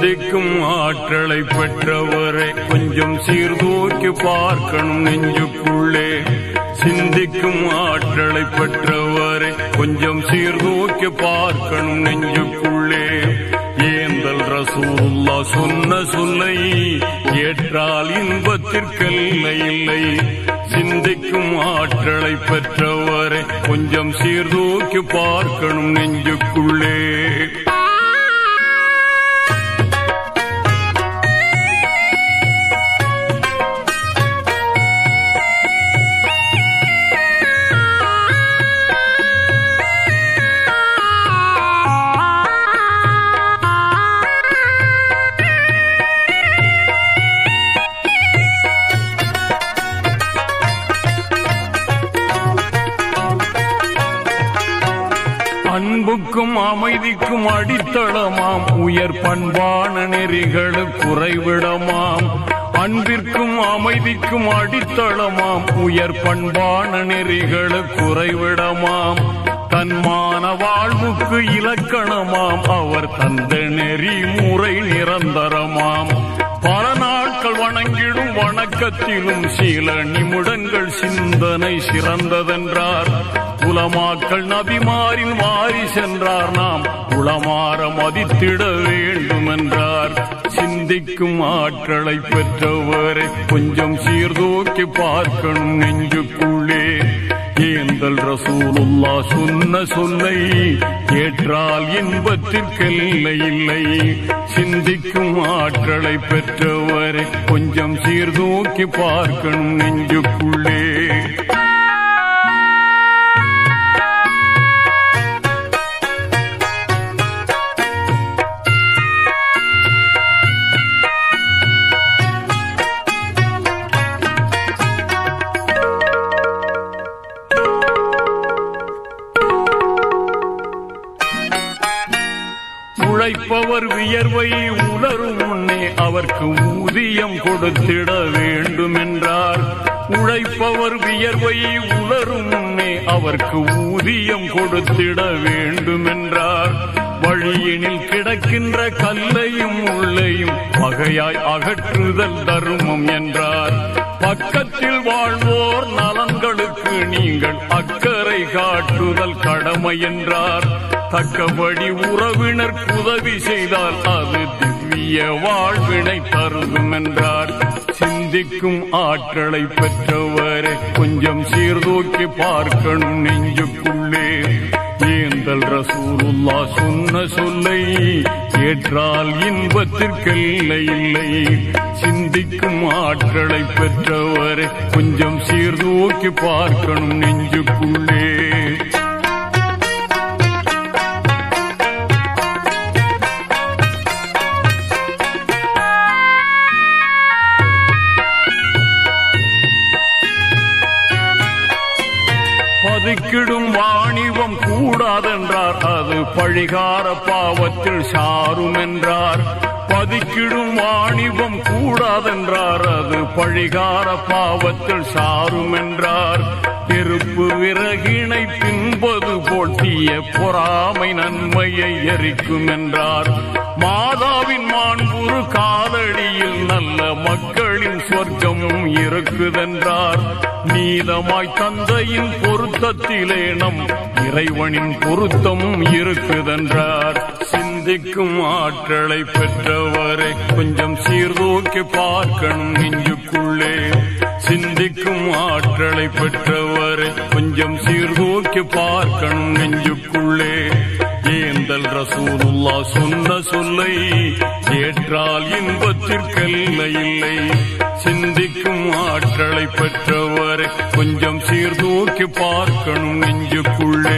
சிந்திக்கும் ஆற்றலை பெற்றவரை கொஞ்சம் சீர்தூக்கி பார்க்கணும் நெஞ்சுக்குள்ளே சிந்திக்கும் ஆற்றலை பெற்றவரை கொஞ்சம் சீர்தூக்கி பார்க்கணும் நெஞ்சுக்குள்ளே ஏந்தல் ரசூலுல்லா சொன்ன சொல்லை ஏற்றால் இன்பத்திற்கெல்லை இல்லை சிந்திக்கும் ஆற்றலை பெற்றவரை கொஞ்சம் சீர்தூக்கி பார்க்கணும் நெஞ்சுக்குள்ளே அன்புக்கும் அமைதிக்கும் அடித்தளமாம் உயர் பண்பான நெறிகளுக்கு குறைவிடமாம் அன்பிற்கும் அமைதிக்கும் அடித்தளமாம் உயர் பண்பான நெறிகளுக்கு குறைவிடமாம் தன்மான வாழ்வுக்கு இலக்கணமாம் அவர் தந்த நெறி முறை நிரந்தரமாம் பல நாட்கள் வணங்கிடும் வணக்கத்திலும் சில நிமிடங்கள் சிந்தனை சிறந்ததென்றார் குலமாக்கள் நபிமாரின் வாரி சென்றார் நாம் குலமாற மதித்திட வேண்டும் என்றார் சிந்திக்கும் ஆற்றலை பெற்றவரை கொஞ்சம் சீர்தூக்கி பார்க்கணும் நெஞ்சுக்குள்ளே ஏந்தல் ரசூலுல்லா சொன்ன சொல்லை ஏற்றால் இன்பத்திற்கெல்லை இல்லை சிந்திக்கும் ஆற்றலை பெற்றவரை கொஞ்சம் சீர்தூக்கி பார்க்கணும் நெஞ்சுக்குள்ளே உழைப்பவர் வியர்வை உலரும் முன்னே அவர்க்கு ஊதியம் கொடுத்திட வேண்டும் என்றார் உழைப்பவர் வியர்வை உலரும் முன்னே அவர்க்கு ஊதியம் கொடுத்திட வேண்டும் என்றார் வழியினில் கிடக்கின்ற கல்லையும் உள்ளையும் வகையாய் அகற்றுதல் தருமம் என்றார் பக்கத்தில் வாழ்வோர் நலன்களுக்கு நீங்கள் அக்கறை காட்டுதல் கடமை என்றார் தக்கபடி உறவினர் உதவி செய்தால் அது திவ்ய வாழ்வினை தருதும் என்றார் சிந்திக்கும் ஆற்றலை பெற்றவரை கொஞ்சம் சீர்தூக்கி பார்க்கணும் நெஞ்சுக்குள்ளே ஏந்தல் ரசூலுல்லா சொன்ன சொல்லை ஏற்றால் இன்பத்திற்கெல்லை இல்லை சிந்திக்கும் ஆற்றலை பெற்றவரை கொஞ்சம் சீர்தூக்கி பார்க்கணும் நெஞ்சுக்குள்ளே பதுக்கிடும் வாணிபம் கூடாதென்றார் அது பழிகார பாவத்தில் சாரும் என்றார் பதுக்கிடும் வாணிபம் கூடாதென்றார் அது பழிகார பாவத்தில் சாரும் என்றார் நெருப்பு விறகினை தின்பது போல் தீய பொறாமை நன்மையை எரிக்கும் என்றார் மாதாவின் மாண்புரு காலடியில் நல்ல மக்களின் சொர்க்கமும் இருக்குதென்றார் நீதமாய் தந்தையின் பொருத்தத்திலே நம் இறைவனின் பொருத்தமும் இருக்குதென்றார் சிந்திக்கும் ஆற்றலை பெற்றவரை கொஞ்சம் சீர்தூக்கி பார்க்கணும் நெஞ்சுக்குள்ளே சிந்திக்கும் ஆற்றலை பெற்றவரை கொஞ்சம் சீர்தூக்கி பார்க்கணும் நெஞ்சுக்குள்ளே ஏந்தல் ரசூலுல்லா சொன்ன சொல்லை ஏற்றால் இன்பத்திற்கெல்லை இல்லை சிந்திக்கும் ஆற்றலை பெற்றவரை கொஞ்சம் சீர்தூக்கி பார்க்கணும் நெஞ்சுக்குள்ளே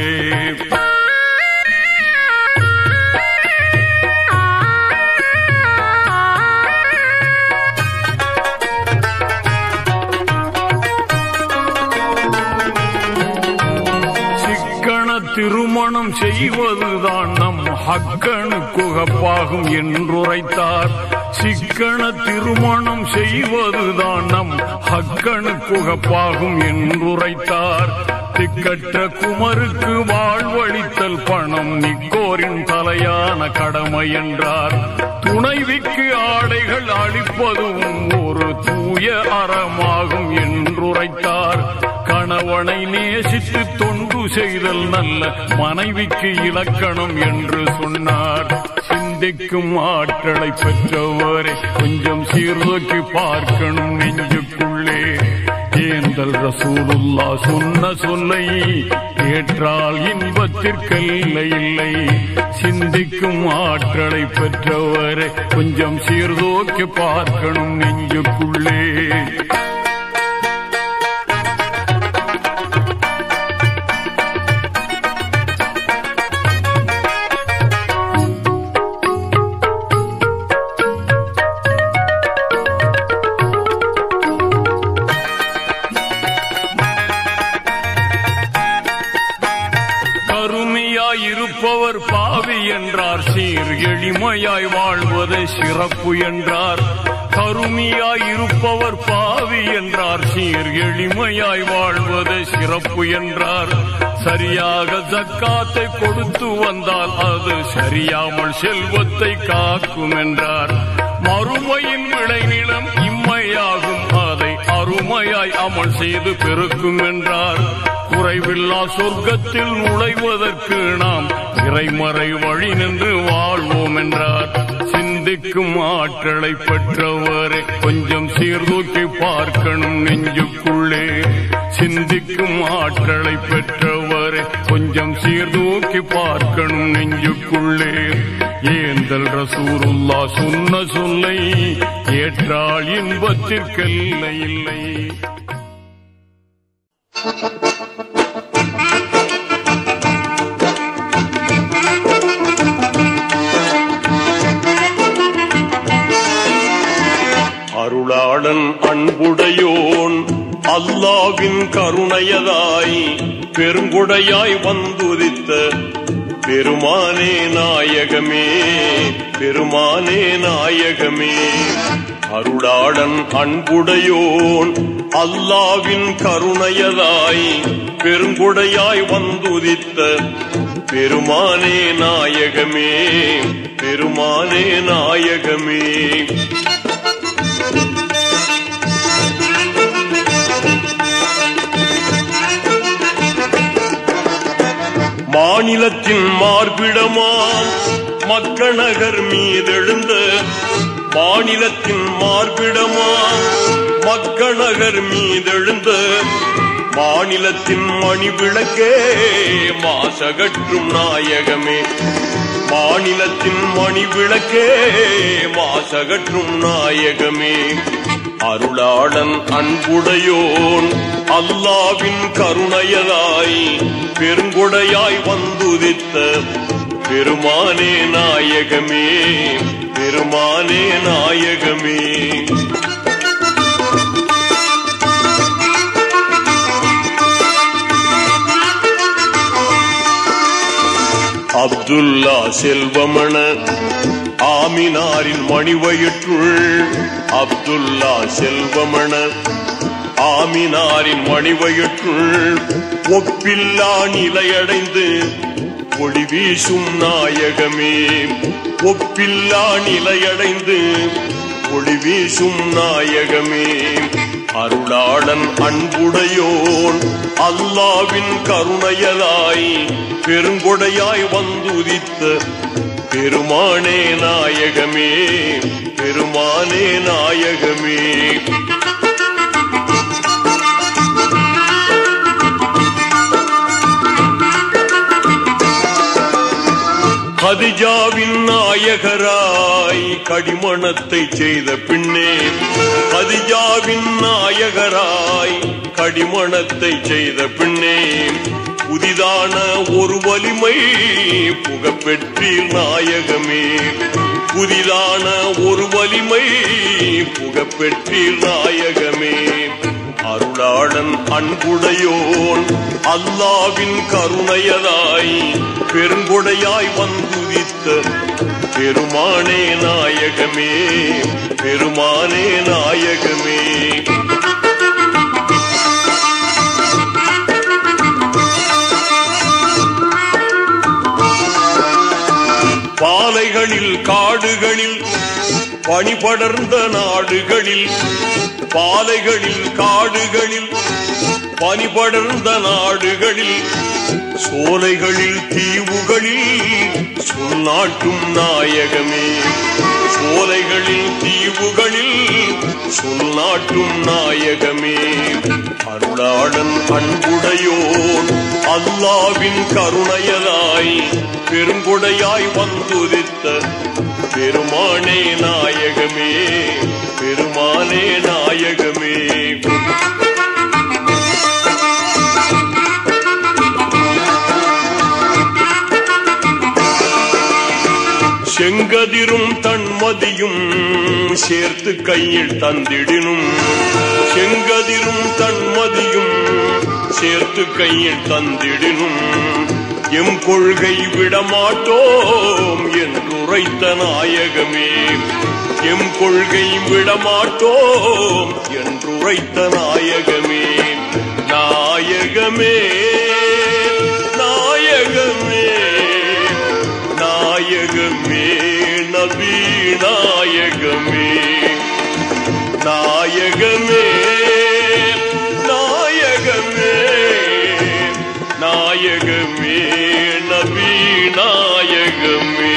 சிக்கன திருமணம் செய்வதுதான் நம் ஹக்கனு குகப்பாகும் என்றுரைத்தார் சிக்கன திருமணம் செய்வதுதான் நம் ஹக்கனு குகப்பாகும் என்றுரைத்தார் திக்கற்ற குமருக்கு வாழ்வழித்தல் பணம் நிக்கோரின் தலையான கடமை என்றார் துணைவிக்கு ஆடைகள் அளிப்பதும் ஒரு தூய அறமாகும் என்றுரைத்தார் கணவனை நேசித்து தொண்டு செய்தல் நல்ல மனைவிக்கு இலக்கணம் என்று சொன்னார் சிந்திக்கும் ஆற்றலை பெற்றவரை கொஞ்சம் சீர்தூக்கி பார்க்கணும் நெஞ்சுக்குள்ளே ஏந்தல் ரசூலுல்லா சொன்ன சொல்லை ஏற்றால் இன்பத்திற்கல்ல இல்லை சிந்திக்கும் ஆற்றலை பெற்றவரை கொஞ்சம் சீர்தூக்கி பார்க்கணும் நெஞ்சுக்குள்ளே கருமையாய் இருப்பவர் பாவி என்றார் சீர் எளிமையாய் வாழ்வது சிறப்பு என்றார் கருமையாய் இருப்பவர் பாவி என்றார் சீர் எளிமையாய் வாழ்வது சிறப்பு என்றார் சரியாக ஜக்காத்தை கொடுத்து வந்தால் அது சரியாமல் செல்வத்தை காக்கும் என்றார் மறுமையின் விளைநிலம் இம்மையாகும் அதை அருமையாய் அமல் செய்து பெருக்கும் என்றார் குறைவில்லா சொர்க்கத்தில் நுழைவதற்கு நாம் இறைமறை வழி நின்று வாழ்வோம் என்றார் சிந்திக்கும் ஆற்றலை பெற்றவரை கொஞ்சம் சீர்தூக்கி பார்க்கணும் நெஞ்சுக்குள்ளே சிந்திக்கும் ஆற்றலை பெற்றவரை கொஞ்சம் சீர்தூக்கி பார்க்கணும் நெஞ்சுக்குள்ளே ஏந்தல் ரசூருல்லா சொன்ன சொல்லை ஏற்றால் இன்பத்திற்கல்ல இல்லை அருளாளன் அன்புடையோன் அல்லாவின் கருணையதாய் பெருங்குடையாய் வந்துதித்த பெருமானே நாயகமே பெருமானே நாயகமே அருளாளன் அன்புடையோன் அல்லாவின் கருணையதாய் பெருங்குடையாய் வந்துதித்த பெருமானே நாயகமே பெருமானே நாயகமே மாநிலத்தின் மார்பிடமாம் மக்கநகர் மீதெழுந்த மாநிலத்தின் மார்பிடமாம் மக்கநகர் மீதெழுந்த மாநிலத்தின் மணி விளக்கே மாசகற்றும் நாயகமே மாநிலத்தின் மணி விளக்கே மாசகற்றும் நாயகமே அருளாளன் அன்புடையோன் அல்லாவின் கருணையதாய் பெருங்குடையாய் வந்துதித்த பெருமானே நாயகமே பெருமானே நாயகமே அப்துல்லா செல்வமண ஆமினாரின் மணிவயிற்றுள் அப்துல்லா செல்வமண ஆமினாரின் மணிவயிற்றுள் ஒப்பில்லா நிலையடைந்து ஒளி வீசும் நாயகமே ஒப்பில்லா நிலையடைந்து ஒளி வீசும் நாயகமே அருளாளன் அன்புடையோன் அல்லாவின் கருணையதாய் பெருங்கொடையாய் வந்துதித்த பெருமானே நாயகமே பெருமானே நாயகமே ஹதிஜாவின் நாயகராய் கடிமணத்தை செய்த பின்னே ஹதிஜாவின் நாயகராய் கடிமணத்தை செய்த பின்னே புதிதான ஒரு வலிமை புகப்பெற்றீர் நாயகமே புதிதான ஒரு வலிமை புகப்பெற்றீர் நாயகமே அருளாளன் அன்புடையோன் அல்லாவின் கருணையதாய் பெருங்கொடையாய் வந்துதித்த பெருமானே நாயகமே பெருமானே நாயகமே பாலைகளில் காடுகளில் பனிபடர்ந்த நாடுகளில் பாலைகளில் காடுகளில் பனிபடர்ந்த நாடுகளில் சோலைகளில் தீவுகளில் சொன்னாட்டும் நாயகமே சோலைகளில் தீவுகளில் சொன்னாட்டும் நாயகமே அருளாளன் அன்புடையோன் அல்லாவின் கருணையலாய் பெருங்குடையாய் வந்துதித்த பெருமானே நாயகமே பெருமானே நாயகமே செங்கதிரும் தன்மதியும் சேர்த்து கையில் தந்திடினும் செங்கதிரும் தன்மதியும் சேர்த்து கையில் தந்திடினும் எம் கொள்கை விடமாட்டோம் என்றுரைத்த நாயகமே எம் கொள்கை விடமாட்டோம் என்றுரைத்த நாயகமே நாயகமே நாயகமே நாயகமே நபி நாயகமே நாயகமே நாயகமே நாயகமே நபி நாயகமே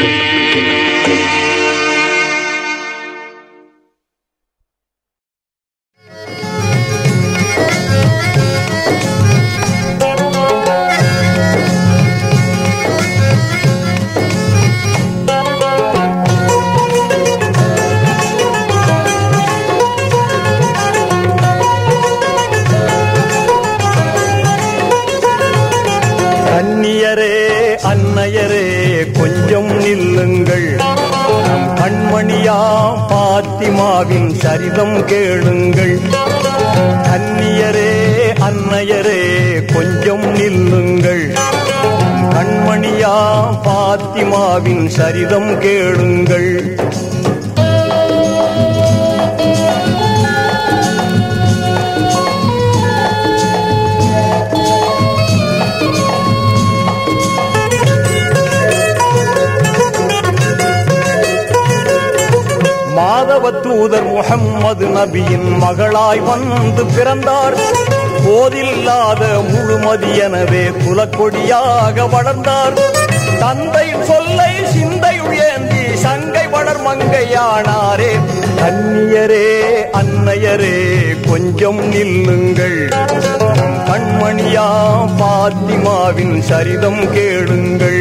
கன்னியரே அன்னையரே கொஞ்சம் நில்லுங்கள் நம் கண்மணியாம் பாத்திமாவின் சரிதம் கேளுங்கள் கன்னியரே அன்னையரே கொஞ்சம் நில்லுங்கள் நம் கண்மணியாம் பாத்திமாவின் சரிதம் கேளுங்கள் மாதவ தூதர் முகம்மது நபியின் மகளாய் வந்து பிறந்தார் போதில்லாத முழுமதி எனவே குலக்கொடியாக வளர்ந்தார் தந்தை சொல்லை சிந்தையுள் ஏந்தி சங்கை வளர் மங்கையானாரே கன்னியரே அன்னையரே கொஞ்சம் நில்லுங்கள் நம் கண்மணியா பாத்திமாவின் சரிதம் கேளுங்கள்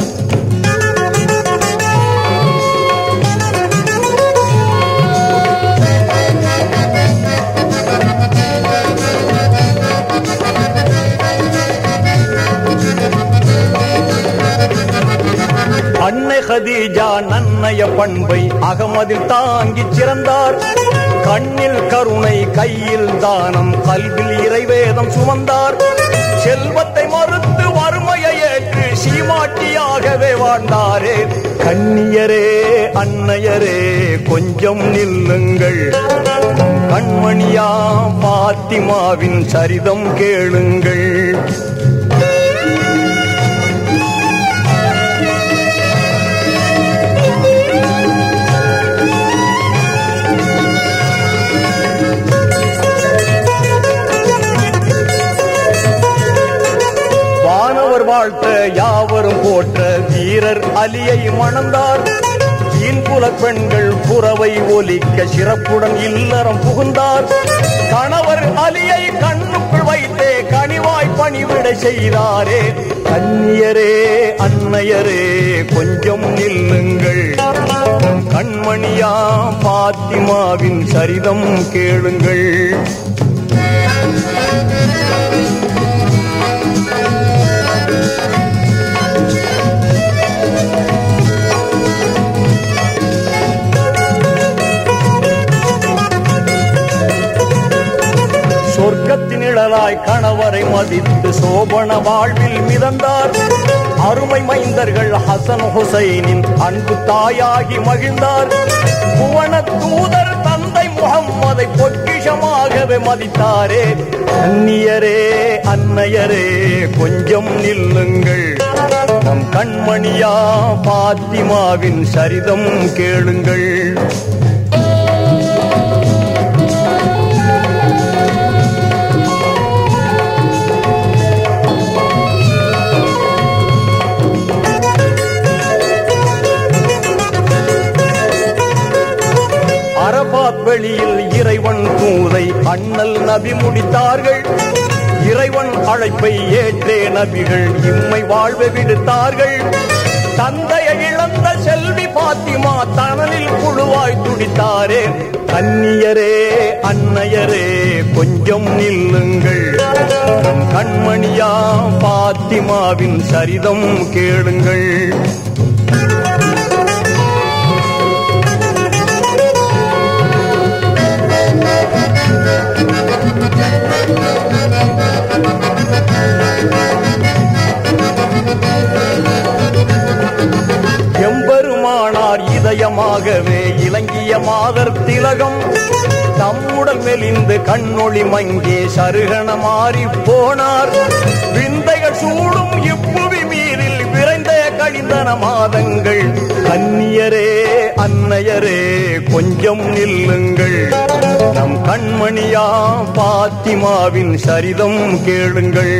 அன்னை ஹதீஜா நன்னைய பண்பை அகமதில் தாங்கிச் சிறந்தார் கண்ணில் கருணை கையில் தானம் கல்வில் இறைவேதம் சுமந்தார் செல்வத்தை மறுத்து வறுமையை ஏற்று சீமாட்டியாகவே வாழ்ந்தாரே கண்ணியரே அன்னையரே கொஞ்சம் நில்லுங்கள் கண்மணியா பாத்திமாவின் சரிதம் கேளுங்கள் வானவர் வாழ்த்த யாவரும் போற்ற வீரர் அலியை மணந்தார் தீன்புல பெண்கள் புறவை ஒலிக்க சிறப்புடன் இல்லறம் புகுந்தார் கணவர் அலியை கண்ணுக்குள் வைத்தே கனிவாய் பணிவிடை செய்தாரே கன்னியரே அன்னையரே கொஞ்சம் நில்லுங்கள் கண்மணியா பாத்திமாவின் சரிதம் கேளுங்கள் சொர்க்கத்தின் இள நிழலாய் கணவரை மதித்து சோபன வாழ்வில் மிதந்தார் அருமை மைந்தர்கள் ஹசன் ஹுசைனின் அன்பு தாயாகி மகிழ்ந்தார் புவன தூதர் தந்தை முகம்மதை பொக்கிஷமாகவே மதித்தாரே அந்நியரே அன்னையரே கொஞ்சம் நில்லுங்கள் நம் கண்மணியா பாத்திமாவின் சரிதம் கேளுங்கள் அரபாத் வெளியில் இறைவன் தூதை அண்ணல் நபி முடித்தார்கள் இறைவன் அழைப்பை ஏற்றே நபிகள் இம்மை வாழ்வை விடுத்தார்கள் தந்தையை இழந்த செல்வி பாத்திமா தனலில் புழுவாய் துடித்தாரே கன்னியரே அன்னையரே கொஞ்சம் நில்லுங்கள் நம் கண்மணியா பாத்திமாவின் சரிதம் கேளுங்கள் எம்பெருமானார் இதயமாகவே இலங்கிய மாதர் திலகம் தம்முடல் மெலிந்து கண்ணொளி மங்கே சருகண மாறி போனார் விந்தைகள் சூடும் இப்புவி மீறில் விரைந்த கழிந்தன மாதங்கள் கன்னியரே அன்னையரே கொஞ்சம் நில்லுங்கள் நம் கண்மணியா பாத்திமாவின் சரிதம் கேளுங்கள்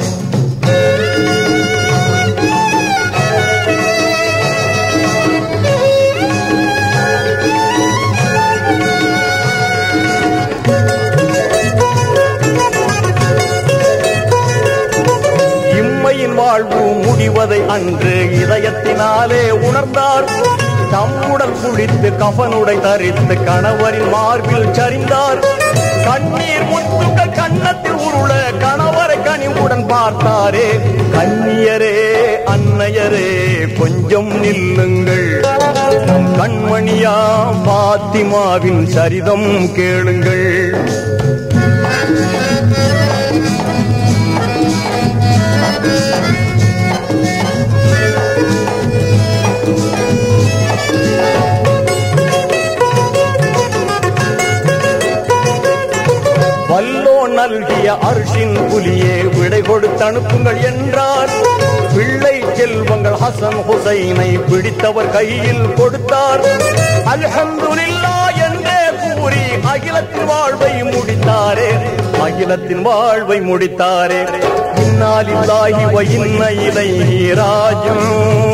இம்மையின் வாழ்வு முடிவதை அன்று இதயத்தினாலே உணர்ந்தார் தம்முடன் குளித்து கஃனுடை தரித்து கணவரின் மார்பில் சரிந்தார் கண்ணீர் முத்துக்கள் கன்னத்தில் உருள கணவரை கனிவுடன் பார்த்தாரே கண்ணியரே அன்னையரே கொஞ்சம் நில்லுங்கள் நம் கண்மணியா பாத்திமாவின் சரிதம் கேளுங்கள் வல்லோ நல்கிய அரிசின் புலியே விடை கொடுத்து அனுப்புங்கள் என்றார் பிள்ளை செல்வங்கள் ஹசன் ஹுசைனை பிடித்தவர் கையில் கொடுத்தார் அல்ஹம்துலில்லா என்றே கூறி அகிலத்தின் வாழ்வை முடித்தாரே அகிலத்தின் வாழ்வை முடித்தாரே இன்னாலில்லாஹி வ இன்ன இலைஹி ராஜிஊன்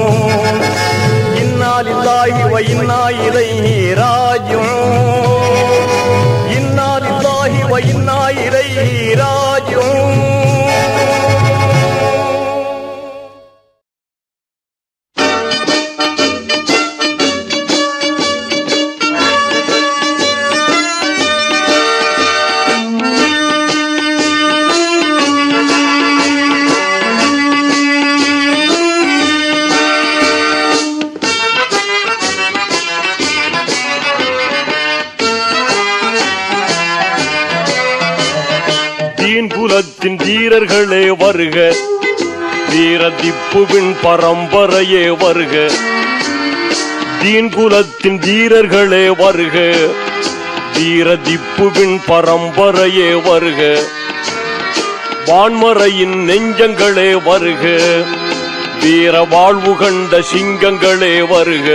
இன்னாலில்லாஹி வ இன்னா இலைஹி ராஜிஊன் இன்னாலில்லாஹி வ இன்னா இலைஹி ராஜிஊன் தீன் குலத்தின் தீரர்களே வருக வீர திப்புவின் பரம்பரையே வருக தீன் குலத்தின் தீரர்களே வருக வீர திப்புவின் பரம்பரையே வருக வான்மறையின் நெஞ்சங்களே வருக வீர வாழ்வு கண்ட சிங்கங்களே வருக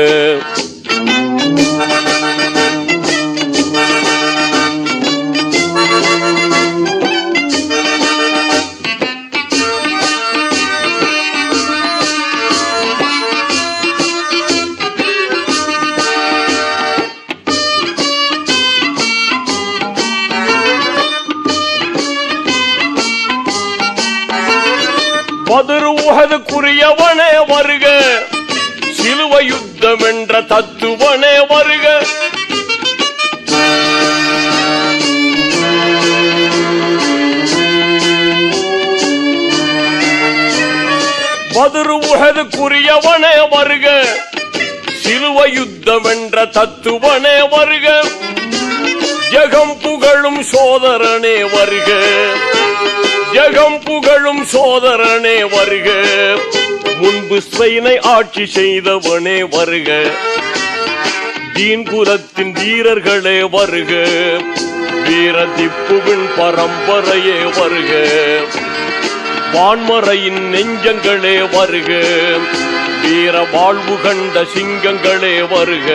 பதிரு உகதுக்குரியவனே வருக சிலுவ யுத்தம் என்ற தத்துவனே வருக பதிரு உகதுக்குரியவனே வருக சிலுவ யுத்தம் என்ற தத்துவனே வருக ஜெகம் புகழும் சோதரனே வருக ஜகம் புகழும் சோதரனே வருக முன்பு ஸ்பெயினை ஆட்சி செய்தவனே வருக தீன் குலத்தின் வீரர்களே வருக வீர திப்புவின் பரம்பரையே வருக வான்மறையின் நெஞ்சங்களே வருக வீர வாழ்வு கண்ட சிங்கங்களே வருக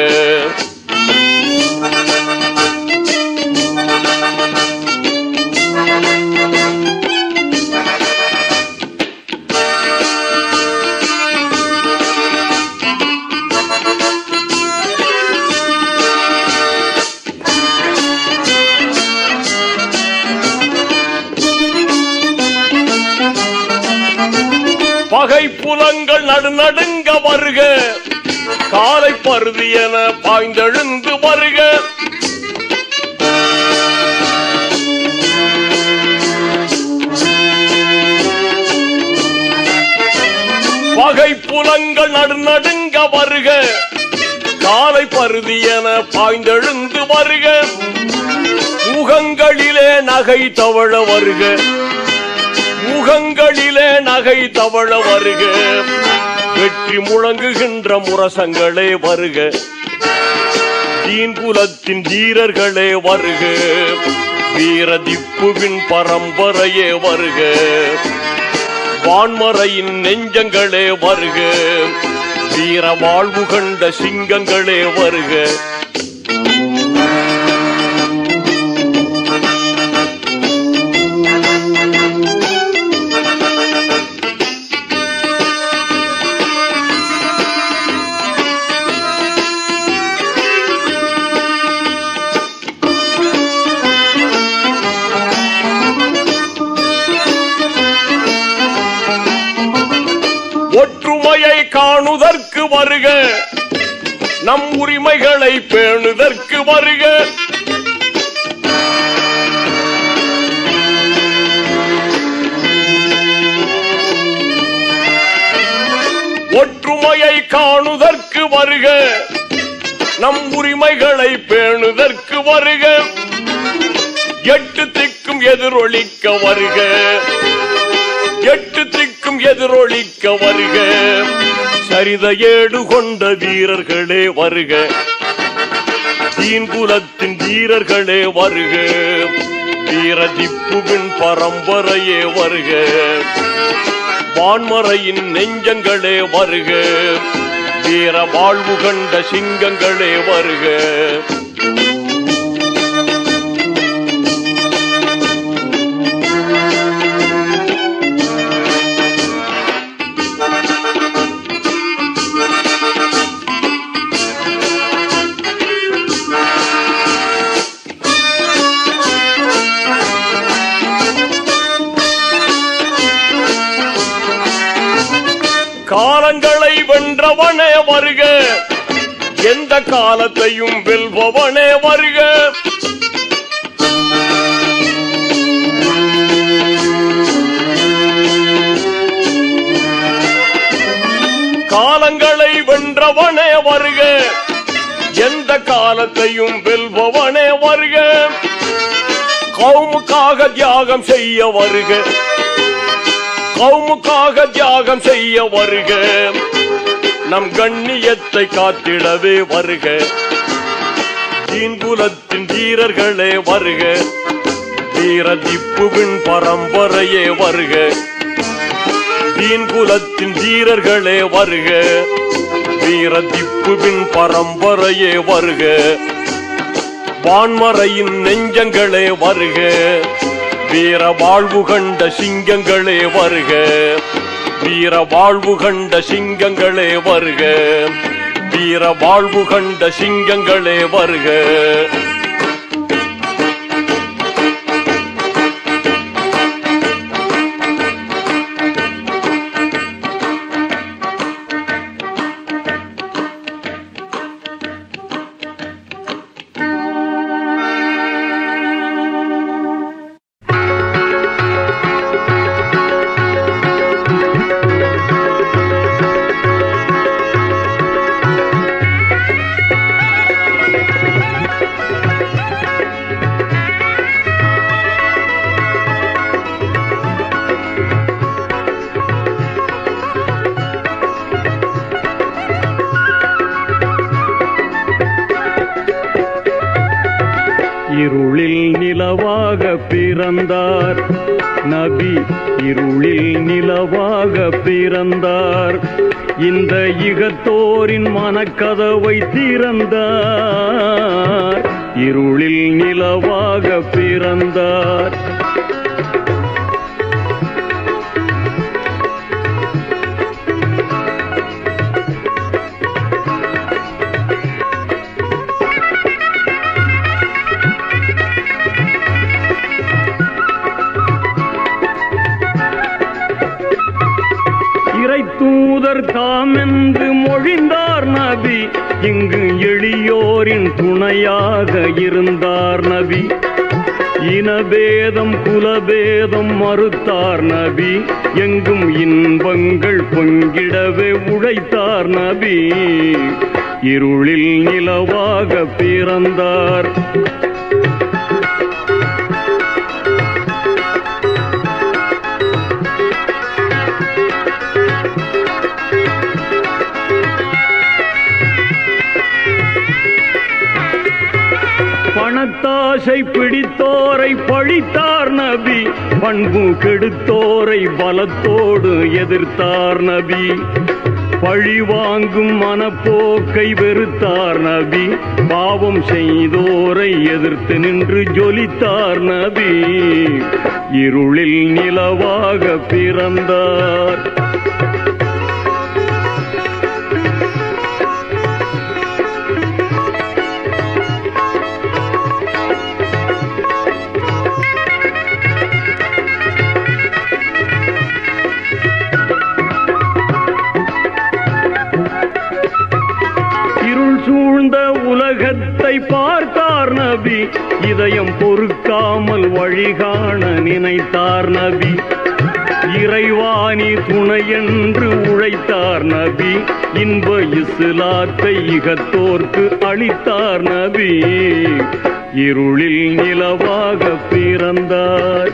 பகை புலங்கள் நடுநடுங்க வருக காலை பருதி என பாய்ந்தெழுந்து வருக பகை புலங்கள் நடுநடுங்க வருக காலை பருதி என பாய்ந்தெழுந்து வருக முகங்களிலே நகை தவழ வருக முகங்களிலே நகை தவழ வருக வெற்றி முழங்குகின்ற முரசங்களே வருக தீன்புலத்தின் வீரர்களே வருக வீர திப்புவின் பரம்பரையே வருக வான்மறையின் நெஞ்சங்களே வருக வீர வாழ்வு கண்ட சிங்கங்களே வருக ஒற்றுமையை காணுதற்கு வருக நம் உரிமைகளை பேணுதற்கு வருக ஒற்றுமையை காணுதற்கு வருக நம் உரிமைகளை பேணுதற்கு வருக எட்டு திக்கும் எதிரொலிக்க வருக எட்டு திக்கும் எதிரொலிக்க வருக சரித ஏடு கொண்ட வீரர்களே வருக தீன்புலத்தின் வீரர்களே வருக வீர திப்புவின் பரம்பரையே வருக வான்மறையின் நெஞ்சங்களே வருக வீர வாழ்வு கண்ட சிங்கங்களே வருக காலங்களை வென்றவனே வருக எந்த காலத்தையும் வெல்பவனே வருக காலங்களை வென்றவனே வருக எந்த காலத்தையும் வெல்பவனே வருக கவுமுக்காக தியாகம் செய்ய வருக கவுமுக்காக தியாகம் செய்ய வருக நம் கண்ணியத்தை காத்திடவே வருக தீன்புலத்தின் வீரர்களே வருக வீர திப்புவின் பரம்பரையே வருக தீன்புலத்தின் வீரர்களே வருக வீர திப்புவின் பரம்பரையே வருக வான்மறையின் நெஞ்சங்களே வருக வீர வாழ்வு கண்ட சிங்கங்களே வருக வீர வாழ்வு கண்ட சிங்கங்களே வருக வீர வாழ்வு கண்ட சிங்கங்களே வருக இருளில் நிலவாக பிறந்தார் நபி இருளில் நிலவாக பிறந்தார் இந்த இகத்தோரின் மனக்கதவை திறந்தார் இருளில் நிலவாக பிறந்தார் இறை தூதர் தாம் என்று மொழிந்தார் நபி இங்கு எளியோரின் துணையாக இருந்தார் நபி இனபேதம் குலபேதம் மறுத்தார் நபி எங்கும் இன்பங்கள் பொங்கிடவே உழைத்தார் நபி இருளில் நிலவாக பிறந்தார் பணத்தாசை பிடித்தோரை பழித்தார் நபி பண்பு கெடுத்தோரை பலத்தோடு எதிர்த்தார் நபி பழி வாங்கும் மனப்போக்கை வெறுத்தார் நபி பாவம் செய்தோரை எதிர்த்து நின்று ஜொலித்தார் நபி இருளில் நிலவாக பிறந்தார் இருள் சூழ்ந்த உலகத்தை பார்த்தார் நபி இதயம் பொறுக்காமல் வழிகாண நினைத்தார் நபி இறைவாணி துணை என்று உழைத்தார் நபி இன்ப இஸ்லாத்தை இகத்தோர்க்கு அளித்தார் நபி இருளில் நிலவாக பிறந்தார்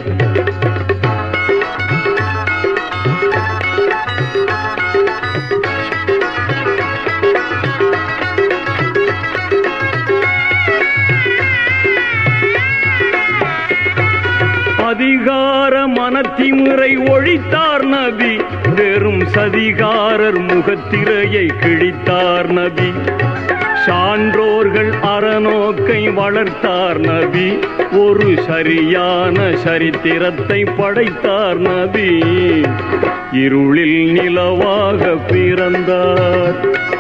அதிகார மனத்திமுறை ஒழித்தார் நபி வெறும் சதிகாரர் முகத்திரையை கிழித்தார் நபி சான்றோர்கள் அறநோக்கை வளர்த்தார் நபி ஒரு சரியான சரித்திரத்தை படைத்தார் நபி இருளில் நிலவாக பிறந்தார்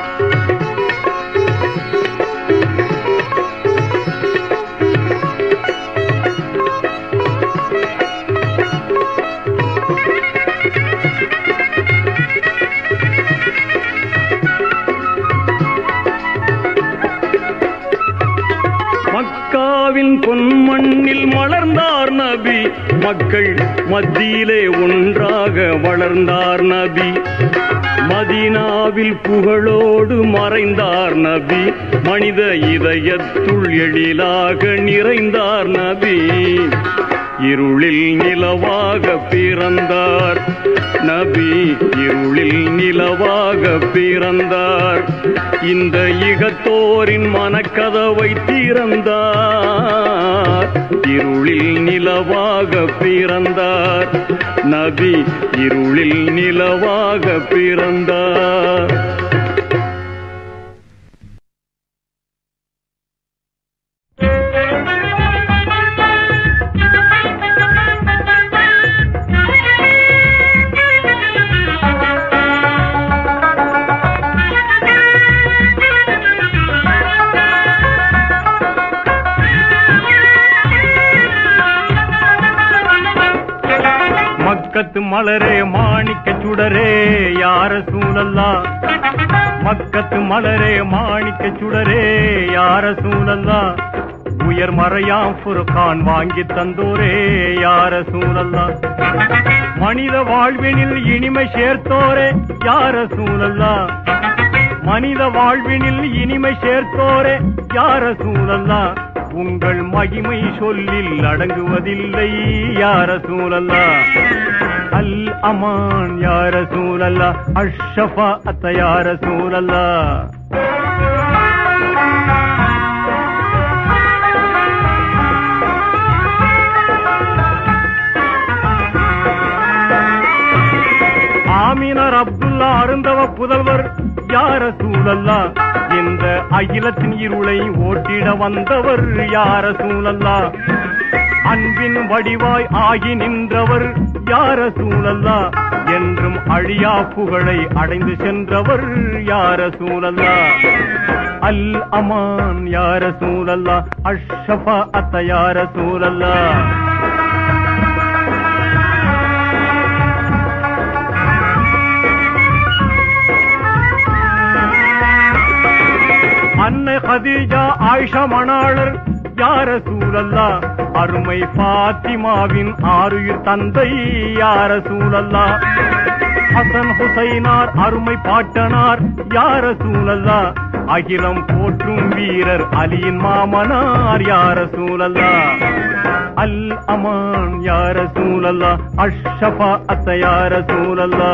மக்காவின் பொன்மண்ணில் மலர்ந்தார் நபி மக்கள் மத்தியிலே ஒன்றாக வளர்ந்தார் நபி மதீனாவில் புகழோடு மறைந்தார் நபி மனித இதயத்துள் எழிலாக நிறைந்தார் நபி இருளில் நிலவாக பிறந்தார் நபி இருளில் நிலவாக பிறந்தார் இந்த இகத்தோரின் மனக்கதவை திறந்தார் இருளில் நிலவாக பிறந்தார் நபி இருளில் நிலவாக பிறந்தார் மக்கத்து மலரே மாணிக்க சுடரே யார சூழல்லா மக்கத்து மலரே மாணிக்க சுடரே யார சூழல்லா உயர் மறையாம் ஃபுர்கான் வாங்கி தந்தோரே யார சூழல்லா மனித வாழ்வினில் இனிமை சேர்த்தோரே யார சூழல்லா மனித வாழ்வினில் இனிமை சேர்த்தோரே யார சூழல்லா உங்கள் மகிமை சொல்லில் அடங்குவதில்லை யார சூழல்லா அல் அமான் யார சூழல்லா அஷ்ஷஃபா அத்த யார சூழல்லா சூழல்லா இந்த அகிலத்தின் இருளை ஓட்டிட வந்தவர் யார சூழல்லா அன்பின் வடிவாய் ஆகி நின்றவர் யார சூழல்லா என்றும் அழியா புகழை அடைந்து சென்றவர் யார சூழல்லா அல் அமான் யார சூழல்லா அஷ்ஷபா அத்த யார சூழல்லா அன்னை ஹதீஜா ஆயிஷா மணாளர் யார சூழல்லா அருமை பாத்திமாவின் ஆறுயிர் தந்தை யார சூழல்லா ஹசன் ஹுசைனார் அருமை பாட்டனார் யார சூழல்லா அகிலம் போற்றும் வீரர் அலியின் மாமனார் யார சூழல்லா அல் அமான் யார சூழல்லா அஷ்ஷபா அத்த யார சூழல்லா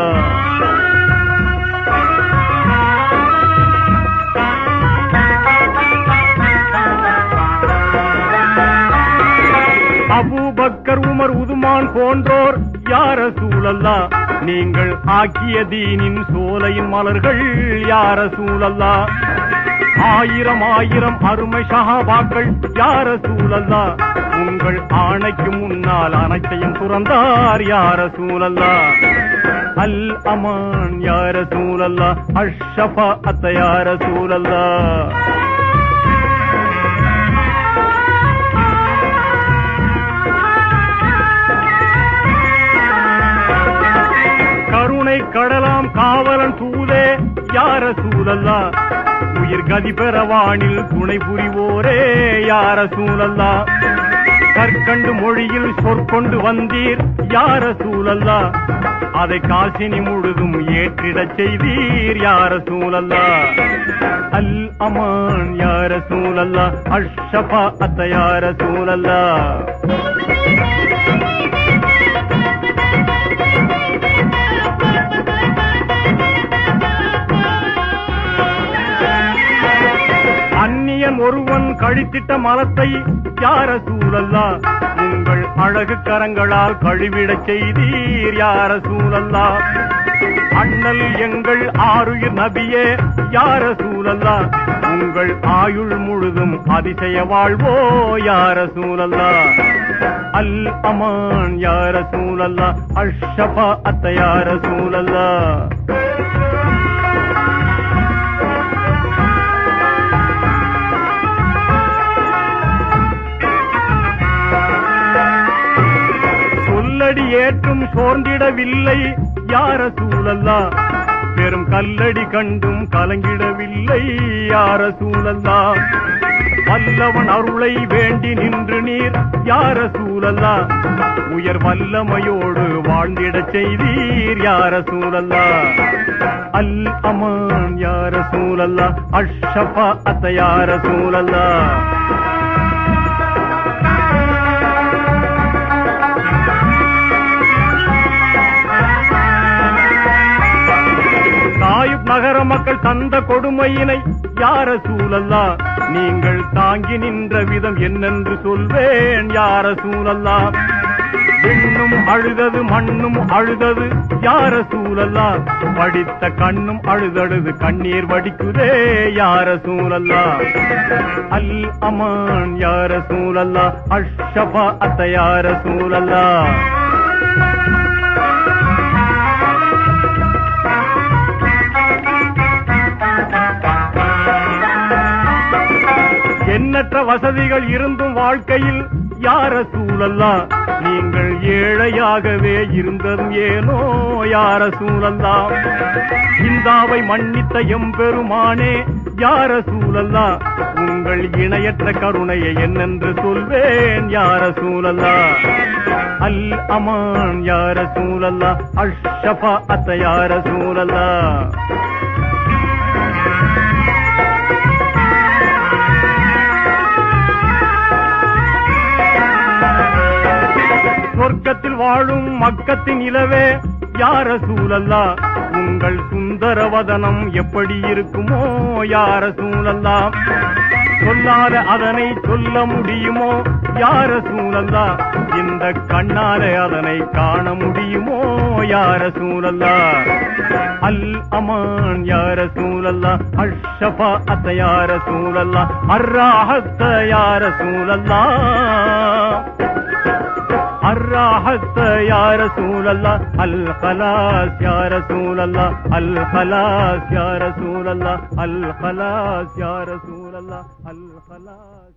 அபூபக்கர் உமர் உதுமான் போன்றோர் யார சூழல்லா நீங்கள் ஆக்கிய தீனின் சோலையின் மலர்கள் யார சூழல்லா ஆயிரம் ஆயிரம் அருமை சஹாபாக்கள் யார சூழல்லா உங்கள் ஆணைக்கு முன்னால் அனைத்தையும் துறந்தார் யார சூழல்லா அல் அமான் யார சூழல்லா அஷ்ஷபா அத்த யார சூழல்லா கருணை கடலாம் காவலன் தூதே யார சூழல்லா உயிர் கதி பெறவானில் துணை புரிவோரே யார சூழல்லா கற்கண்டு மொழியில் சொற்கொண்டு வந்தீர் யார சூழல்லா அதை காசினி முழுதும் ஏற்றிடச் செய்தீர் யார சூழல்லா அல் அமான் யார சூழல்லா அஷ்ஷபா அத்த யார சூழல்லா அந்நியன் ஒருவன் கழித்திட்ட மலத்தை யார சூழல்லா உங்கள் அழகு கரங்களால் கழுவிடச் செய்தீர் யார சூழல்லா அண்ணல் எங்கள் ஆருயிர் நபியே யார சூழல்லா உங்கள் ஆயுள் முழுதும் அதிசய வாழ்வோ யார சூழல்லா அல் அமான் யார சூழல்லா அஷ்ஷபா அத்த யார சூழல்லா சொல்லடி ஏற்றும் சோர்ந்திடவில்லை யார சூழல்லா பெரும் கல்லடி கண்டும் கலங்கிடவில்லை யார சூழல்லா வல்லவன் அருளை வேண்டி நின்று நீர் யார சூழல்லா உயர் வல்லமையோடு வாழ்ந்திடச் செய்தீர் யார சூழல்லா அல் அமான் யார சூழல்லா அஷ்ஷபா அத்த யார சூழல்லா தாயுப் நகர மக்கள் தந்த கொடுமையினை யார சூழல்லா நீங்கள் தாங்கி நின்ற விதம் என்னென்று சொல்வேன் யார சூழல்லா விண்ணும் அழுதது மண்ணும் அழுதது யார சூழல்லா படித்த கண்ணும் அழுதழுது கண்ணீர் வடிக்குதே யார சூழல்லா அல் அமான் யார சூழல்லா அஷ்ஷபா அத்த யார சூழல்லா எண்ணற்ற வசதிகள் இருந்தும் வாழ்க்கையில் யார சூழல்லா நீங்கள் ஏழையாகவே இருந்ததும் ஏனோ யார சூழல்லா இந்தாவை மன்னித்த எம்பெருமானே யார சூழல்லா உங்கள் இணையற்ற கருணையை என்னென்று சொல்வேன் யார சூழல்லா அல் அமான் யார சூழல்லா அஷ்ஷபா அத்த யார சூழல்லா சொர்க்கத்தில் வாழும் மக்கத்தின் இலவே யார சூழல்லா உங்கள் சுந்தரவதனம் எப்படி இருக்குமோ யார சூழல்லா சொல்லாத அதனை சொல்ல முடியுமோ யார சூழல்லா இந்த கண்ணாலே அதனை காண முடியுமோ யார சூழல்லா அல் அமான் யார சூழல்லா அஷ்ஷபா அத்த யார சூழல்லா அர்ராஹத்த யார சூழல்லா الراحت يا رسول الله الخلاص يا رسول الله الخلاص يا رسول الله الخلاص يا رسول الله الخلاص